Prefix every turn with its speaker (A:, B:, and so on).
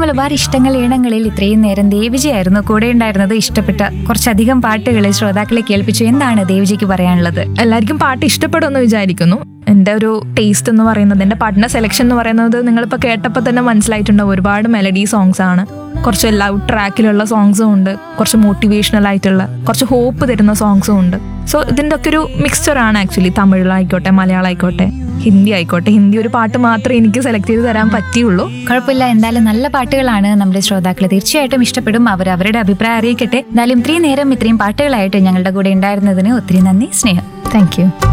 A: മലബാർ ഇഷ്ടങ്ങൾ ഈണങ്ങളിൽ ഇത്രയും നേരം ദേവിജിയായിരുന്നു കൂടെ ഉണ്ടായിരുന്നത് ഇഷ്ടപ്പെട്ട കുറച്ചധികം പാട്ടുകൾ ശ്രോതാക്കളെ കേൾപ്പിച്ചു എന്താണ് ദേവിജിക്ക് പറയാനുള്ളത്
B: എല്ലാവർക്കും പാട്ട് ഇഷ്ടപ്പെടുമെന്ന് വിചാരിക്കുന്നു എൻ്റെ ഒരു ടേസ്റ്റ് എന്ന് പറയുന്നത് എൻ്റെ പാട്ടിൻ്റെ സെലക്ഷൻ എന്ന് പറയുന്നത് നിങ്ങളിപ്പോൾ കേട്ടപ്പോൾ തന്നെ മനസ്സിലായിട്ടുണ്ടാവും ഒരുപാട് മെലഡി സോങ്സ് ആണ് കുറച്ച് ലവ് ട്രാക്കിലുള്ള സോങ്സും ഉണ്ട് കുറച്ച് മോട്ടിവേഷണൽ ആയിട്ടുള്ള കുറച്ച് ഹോപ്പ് തരുന്ന സോങ്സും ഉണ്ട് സോ ഇതിൻ്റെ ഒക്കെ ഒരു മിക്സ്ചർ ആണ് ആക്ച്വലി തമിഴിലായിക്കോട്ടെ മലയാളം ആയിക്കോട്ടെ ഹിന്ദി ആയിക്കോട്ടെ ഹിന്ദി ഒരു പാട്ട് മാത്രമേ എനിക്ക് സെലക്ട് ചെയ്ത് തരാൻ പറ്റിയുള്ളൂ
A: കുഴപ്പമില്ല എന്തായാലും നല്ല പാട്ടുകളാണ് നമ്മുടെ ശ്രോതാക്കൾ തീർച്ചയായിട്ടും ഇഷ്ടപ്പെടും അവർ അവരുടെ അഭിപ്രായം അറിയിക്കട്ടെ എന്തായാലും ഇത്രയും നേരം ഇത്രയും പാട്ടുകളായിട്ട് ഞങ്ങളുടെ കൂടെ ഉണ്ടായിരുന്നതിന് ഒത്തിരി നന്ദി സ്നേഹം
B: താങ്ക് യു